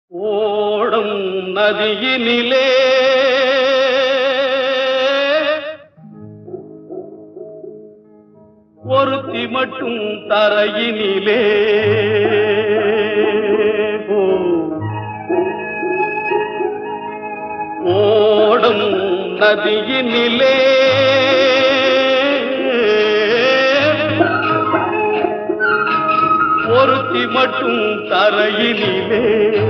ஓடும் நதியினிலே ஒருத்தி மட்டும் தரையினிலே ஓ. ஓடும் நதியினிலே ஒருத்தி மட்டும் தரையினிலே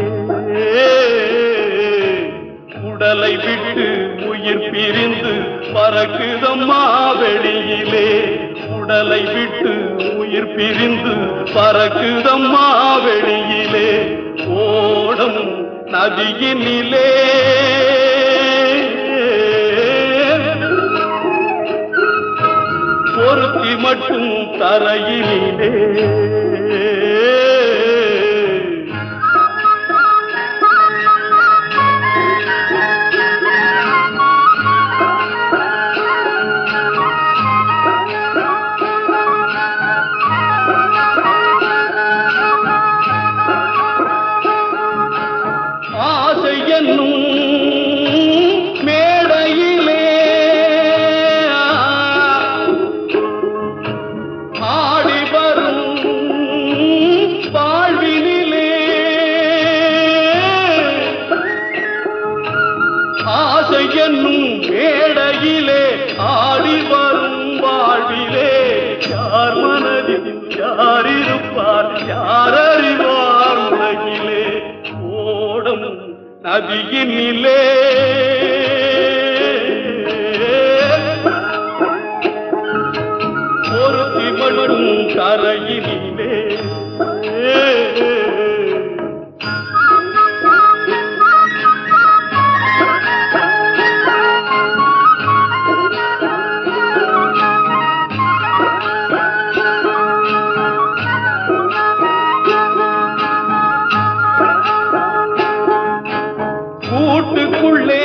உடலை விட்டு உயிர் பிரிந்து பறக்குதம்மா வெளியிலே உடலை விட்டு உயிர் பிரிந்து பறக்குதம்மா வெளியிலே ஓடும் நதியினிலே ஒருத்தி மட்டும் தரையினிலே ஆசை என்னும் மேடையிலே ஆடி வரும் வாழ்வினிலே ஆசை என்னும் மேடையிலே ஆடி வரும் வாழ்விலே யார் மனதில் யார் இருப்பார் யார் அறிவார் உலகிலே ஓடும் நதியினிலே ஒருத்தி மட்டும் கரையினிலே கூட்டுக்குள்ளே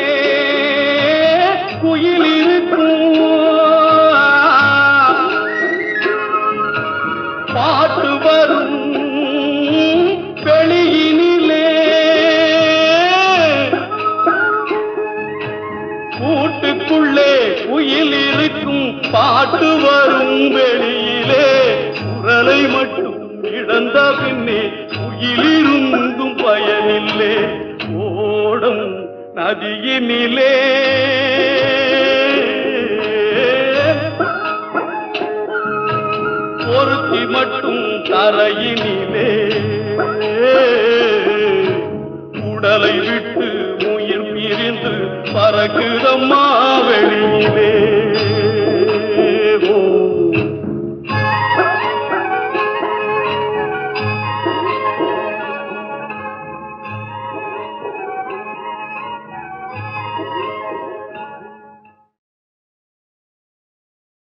குயில் இருக்கும் பாட்டு வரும் வெளியினிலே கூட்டுக்குள்ளே குயில் இருக்கும் பாட்டு வரும் வெளியிலே குரலை மட்டும் இழந்த பின்னே குயிலிருந்தும் பயனில்லே ஓடும் நதியினிலே ஒருத்தி மட்டும் தரையினிலே உடலை விட்டு உயிர் பிரிந்து பறக்குதம்மா வெளியிலே